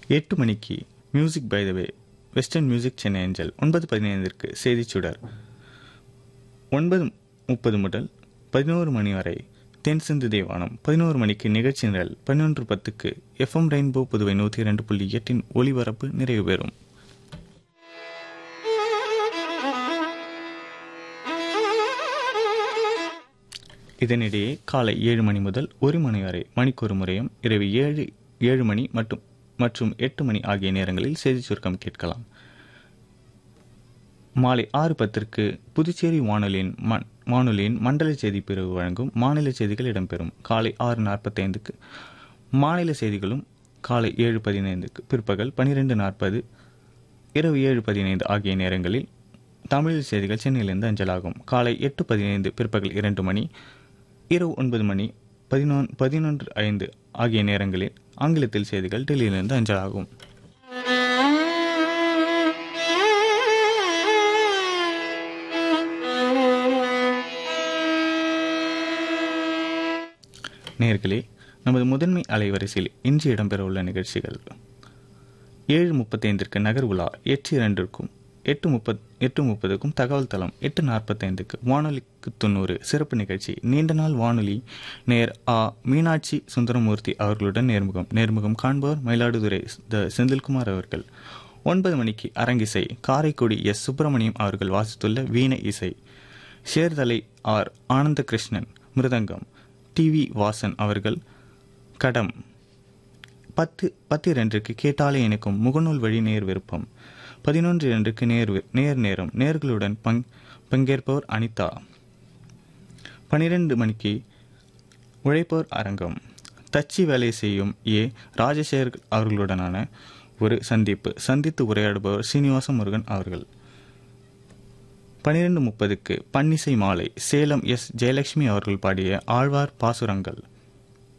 எட்டு மணிக்கு music by the way western music Chennai angel ஒன்பது பதினைந்திற்கு செய்திச் சுடர் ஒன்பது முப்பது முதல் பதினோரு மணி வரை தென் சிந்து தேவானம் பதினோரு மணிக்கு நிகழ்ச்சி நிரல் பதினொன்று பத்துக்கு எஃப்எம் ரெயின்போ புதுவை நூற்றி இரண்டு புள்ளி எட்டின் ஒளிபரப்பு நிறைவு பெறும் இதனிடையே காலை ஏழு மணி முதல் ஒரு மணி வரை மணிக்கொரு முறையும் இரவு ஏழு ஏழு மணி மற்றும் மற்றும் எட்டு மணி ஆகிய நேரங்களில் செய்திச் சுருக்கம் கேட்கலாம் மாலை ஆறு பத்திற்கு புதுச்சேரி வானொலியின் மண் வானொலியின் மண்டல செய்தி பிரிவு வழங்கும் மாநில செய்திகள் இடம்பெறும் காலை ஆறு நாற்பத்தைந்துக்கு மாநில செய்திகளும் காலை ஏழு பதினைந்துக்கு பிற்பகல் பன்னிரெண்டு நாற்பது இரவு ஏழு பதினைந்து ஆகிய நேரங்களில் தமிழில் செய்திகள் சென்னையிலிருந்து அஞ்சலாகும் காலை எட்டு பதினைந்து பிற்பகல் இரண்டு மணி இரவு ஒன்பது மணி பதினொன் பதினொன்று ஐந்து ஆகிய நேரங்களில் ஆங்கிலத்தில் செய்திகள் டெல்லியிலிருந்து அஞ்சலாகும் நேர்களே நமது முதன்மை அலைவரிசையில் இன்று இடம்பெறவுள்ள நிகழ்ச்சிகள் ஏழு முப்பத்தைந்திற்கு நகர் உலா எட்டு இரண்டிற்கும் எட்டு முப்பத் எட்டு முப்பதுக்கும் தகவல் தளம் எட்டு நாற்பத்தைந்துக்கு வானொலிக்கு தொண்ணூறு சிறப்பு நிகழ்ச்சி நீண்ட நாள் வானொலி நேர் ஆ மீனாட்சி சுந்தரமூர்த்தி அவர்களுடன் நேர்முகம் நேர்முகம் காண்பவர் மயிலாடுதுறை த செந்தில்குமார் அவர்கள் ஒன்பது மணிக்கு அரங்கிசை காரைக்குடி எஸ் சுப்பிரமணியம் அவர்கள் வாசித்துள்ள வீணை இசை சேர்தலை R Anantha Krishnan mridangam T V Vasan அவர்கள் கடம் பத்து பத்து இரண்டுக்கு கேட்டாலே எனக்கும் முகநூல் வழி நேர் விருப்பம் பதினொன்று இரண்டுக்கு நேர் வி- நேர் நேரம் நேர்களுடன் பங் பங்கேற்பவர் அனிதா பனிரெண்டு மணிக்கு உழைப்போர் அரங்கம் தச்சு வேலை செய்யும் ஏ ராஜசேகர் அவர்களுடனான ஒரு சந்திப்பு சந்தித்து உரையாடுபவர் சீனிவாச முருகன் அவர்கள் பன்னிரெண்டு முப்பதுக்கு பன்னிசை மாலை சேலம் எஸ் ஜெயலட்சுமி அவர்கள் பாடிய ஆழ்வார் பாசுரங்கள்